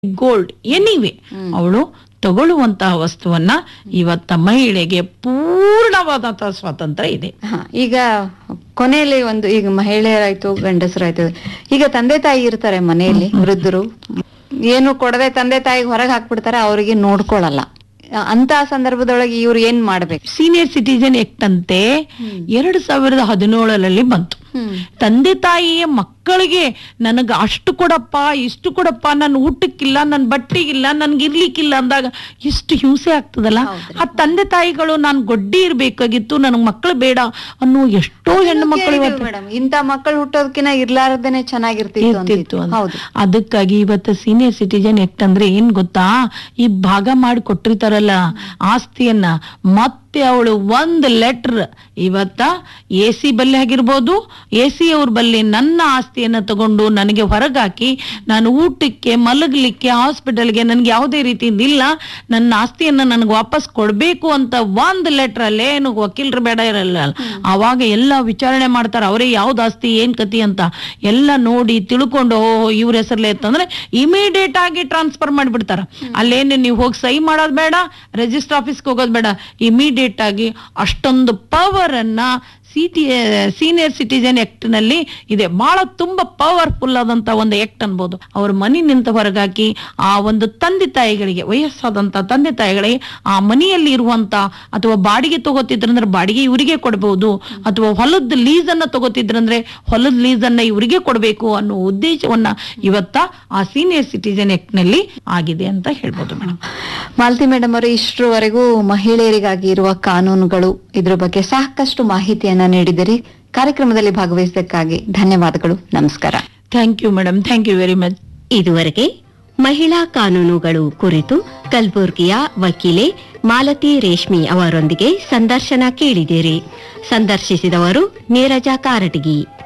Gold anyway ಅವಳು ತಗೊಳ್ಳುವಂತಹ ವಸ್ತುವನ್ನ ಇವತ್ತ ಮಹಿಳೆಗೆ ಪೂರ್ಣವಾದಂತಹ ಸ್ವಾತಂತ್ರ್ಯ ಇದೆ ಹಾ, ಈಗ ಕೊನೆಯಲ್ಲಿ ಒಂದು ಈಗ ಮಹಿಳೆಯರಾಯ್ತು ಗಂಡಸರಾಯ್ತು ಈಗ ತಂದೆ ತಾಯಿ ಇರ್ತಾರೆ ಮನೆಯಲ್ಲಿ ವೃದ್ಧರು ಏನು ಕೊಡದೆ ತಂದೆ ತಾಯಿಗೆ ಹೊರಗೆ ಹಾಕ್ಬಿಡ್ತಾರೆ ಅವರಿಗೆ ನೋಡ್ಕೊಳಲ್ಲ ಅಂತ ಸಂದರ್ಭದೊಳಗೆ ಇವ್ರು ಏನ್ ಮಾಡ್ಬೇಕು ಸೀನಿಯರ್ ಸಿಟಿಜನ್ ಆಕ್ಟ್ ಅಂತೆ ಎರಡು ಸಾವಿರದ ಹದಿನೇಳರಲ್ಲಿ ಬಂತು ತಂದೆ ತಾಯಿಯ ಮಕ್ಕಳಿಗೆ ನನಗ ಅಷ್ಟು ಕೊಡಪ್ಪ ಇಷ್ಟು ಕೊಡಪ್ಪ ನನ್ನ ಊಟಕ್ಕಿಲ್ಲ ನನ್ನ ಬಟ್ಟೆಗಿಲ್ಲ ನನ್ಗೆ ಇರ್ಲಿಕ್ಕಿಲ್ಲ ಅಂದಾಗ ಎಷ್ಟು ಹಿಂಸೆ ಆಗ್ತದಲ್ಲ ಆ ತಂದೆ ತಾಯಿಗಳು ನಾನು ಗೊಡ್ಡಿ ಇರ್ಬೇಕಾಗಿತ್ತು ನನಗ್ ಮಕ್ಕಳು ಬೇಡ ಅನ್ನೋ ಎಷ್ಟೋ ಹೆಣ್ಣು ಮಕ್ಕಳು ಇವತ್ತು ಮೇಡಮ್ ಇಂತ ಮಕ್ಕಳು ಹುಟ್ಟೋದಕ್ಕಿಂತ ಇರ್ಲಾರ್ದೇನೆ ಚೆನ್ನಾಗಿರ್ತಿತ್ತು ಇರ್ತಿತ್ತು ಅಂತಿತ್ತು. ಅಂತ. ಹೌದು ಅದಕ್ಕಾಗಿ ಇವತ್ತು ಸೀನಿಯರ್ ಸಿಟಿಜನ್ ಆಕ್ಟ್ ಅಂದ್ರೆ ಏನ್ ಗೊತ್ತಾ ಈ ಭಾಗ ಮಾಡಿ ಕೊಟ್ಟಿರ್ತಾರಲ್ಲ ಆಸ್ತಿಯನ್ನ ಮತ್ತೆ ಅವಳು ಒಂದ್ ಲೆಟರ್ ಇವತ್ತ ಎ ಸಿ ಬಲ್ಲಿ ಆಗಿರ್ಬೋದು ಎ ಸಿ ಅವ್ರ ಬಲ್ಲಿ ನನ್ನ ಆಸ್ತಿಯನ್ನ ತಗೊಂಡು ನನಗೆ ಹೊರಗಾಕಿ ನಾನು ಊಟಕ್ಕೆ ಮಲಗಲಿಕ್ಕೆ ಹಾಸ್ಪಿಟಲ್ಗೆ ನನ್ಗೆ ಯಾವುದೇ ರೀತಿಯಿಂದ ಇಲ್ಲ ನನ್ನ ಆಸ್ತಿಯನ್ನ ನನಗೆ ವಾಪಸ್ ಕೊಡ್ಬೇಕು ಅಂತ ಒಂದ್ ಲೆಟರ್ ಅಲ್ಲೇ ಏನು ವಕೀಲರು ಬೇಡ ಇರಲ್ಲ ಅವಾಗ ಎಲ್ಲ ವಿಚಾರಣೆ ಮಾಡ್ತಾರೆ ಅವರೇ ಯಾವ್ದು ಆಸ್ತಿ ಏನ್ ಕತಿ ಅಂತ ಎಲ್ಲ ನೋಡಿ ತಿಳ್ಕೊಂಡು ಓ ಇವ್ರ ಹೆಸರ್ಲೆ ಇತ್ತಂದ್ರೆ ಇಮಿಡಿಯೇಟ್ ಆಗಿ ಟ್ರಾನ್ಸ್ಫರ್ ಮಾಡಿಬಿಡ್ತಾರ ಅಲ್ಲೇನು ನೀವು ಹೋಗಿ ಸಹಿ ಮಾಡೋದ್ ಬೇಡ ರಿಜಿಸ್ಟರ್ ಆಫೀಸ್ಗೆ ಹೋಗೋದ್ ಬೇಡ ಇಮಿಡಿಯೇಟ್ ಆಗಿ ಅಷ್ಟೊಂದು ಪವರ್ ಅನ್ನ ಸಿಟಿ ಸೀನಿಯರ್ ಸಿಟಿಜನ್ ಆಕ್ಟ್ ನಲ್ಲಿ ಇದೆ ಬಹಳ ತುಂಬಾ ಪವರ್ಫುಲ್ ಆದಂತ ಒಂದು ಆಕ್ಟ್ ಅನ್ಬೋದು ಅವ್ರ ಮನೆಯಿಂದ ಹೊರಗಾಕಿ ಆ ಒಂದು ತಂದೆ ತಾಯಿಗಳಿಗೆ ವಯಸ್ಸಾದಂತ ತಂದೆ ತಾಯಿಗಳಿಗೆ ಆ ಮನೆಯಲ್ಲಿ ಇರುವಂತ ಅಥವಾ ಬಾಡಿಗೆ ತಗೋತಿದ್ರಂದ್ರೆ ಬಾಡಿಗೆ ಇವರಿಗೆ ಕೊಡಬಹುದು ಅಥವಾ ಹೊಲದ ಲೀಸ್ ಅನ್ನ ತಗೋತಿದ್ರಂದ್ರೆ ಹೊಲದ ಲೀಸ್ ಅನ್ನ ಇವರಿಗೆ ಕೊಡಬೇಕು ಅನ್ನೋ ಉದ್ದೇಶವನ್ನ ಇವತ್ತ ಆ ಸೀನಿಯರ್ ಸಿಟಿಜನ್ ಆಕ್ಟ್ ನಲ್ಲಿ ಆಗಿದೆ ಅಂತ ಹೇಳ್ಬೋದು ಮೇಡಮ್ ಮಾಲತಿ ಮೇಡಮ್ ಅವರು ಇಷ್ಟರವರೆಗೂ ಮಹಿಳೆಯರಿಗಾಗಿ ಇರುವ ಕಾನೂನುಗಳು ಇದ್ರ ಬಗ್ಗೆ ಸಾಕಷ್ಟು ಮಾಹಿತಿಯನ್ನ ನೀಡಿದಿರಿ ಕಾರ್ಯಕ್ರಮದಲ್ಲಿ ಭಾಗವಹಿಸಿದ್ದಕ್ಕಾಗಿ ಧನ್ಯವಾದಗಳು ನಮಸ್ಕಾರ thank you madam thank you very much ಇದುವರೆಗೆ ಮಹಿಳಾ ಕಾನೂನುಗಳು ಕುರಿತು ಕಲಬುರ್ಗಿಯ ವಕೀಲೆ ಮಾಲತಿ ರೇಷ್ಮಿ ಅವರೊಂದಿಗೆ ಸಂದರ್ಶನ ಕೇಳಿದಿರಿ ಸಂದರ್ಶಿಸಿದವರು ನೀರಜ ಕಾರಟಗಿ